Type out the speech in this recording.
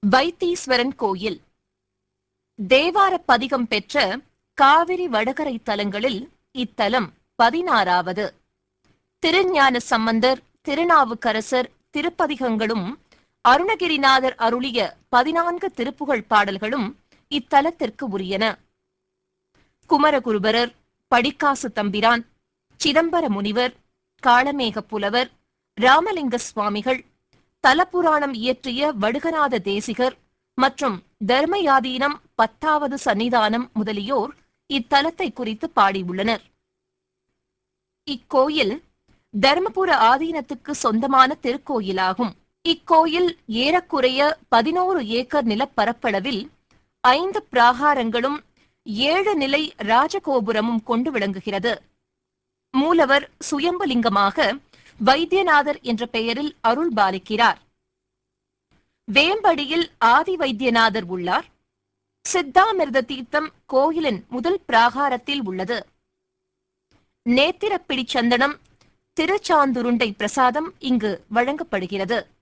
வைத்தீஸ்வரன் கோயில் தேவார பதிகம் பெற்ற காவிரி வடகரை தலங்களில் இத்தலம் பதினாறாவது திருஞான சம்பந்தர் திருநாவுக்கரசர் திருப்பதிகங்களும் அருணகிரிநாதர் அருளிய பதினான்கு திருப்புகழ் பாடல்களும் இத்தலத்திற்கு உரியன குமரகுருபரர் படிக்காசு தம்பிரான் சிதம்பர முனிவர் காளமேக புலவர் ராமலிங்க சுவாமிகள் தலபுராணம் இயற்றிய வடுகநாத தேசிகர் மற்றும் தர்மயாதீனம் பத்தாவது சன்னிதானம் முதலியோர் இத்தலத்தை குறித்து பாடியுள்ளனர் இக்கோயில் தர்மபுர ஆதீனத்துக்கு சொந்தமான திருக்கோயிலாகும் இக்கோயில் ஏறக்குறைய பதினோரு ஏக்கர் நிலப்பரப்பளவில் ஐந்து பிராகாரங்களும் ஏழு நிலை ராஜகோபுரமும் கொண்டு விளங்குகிறது மூலவர் சுயம்பலிங்கமாக வைத்தியநாதர் என்ற பெயரில் அருள் பாலிக்கிறார் வேம்படியில் ஆதி வைத்தியநாதர் உள்ளார் சித்தாமிர்த தீர்த்தம் கோயிலின் முதல் பிராகாரத்தில் உள்ளது நேத்திரப்பிடி சந்தனம் திருச்சாந்துருண்டை பிரசாதம் இங்கு வழங்கப்படுகிறது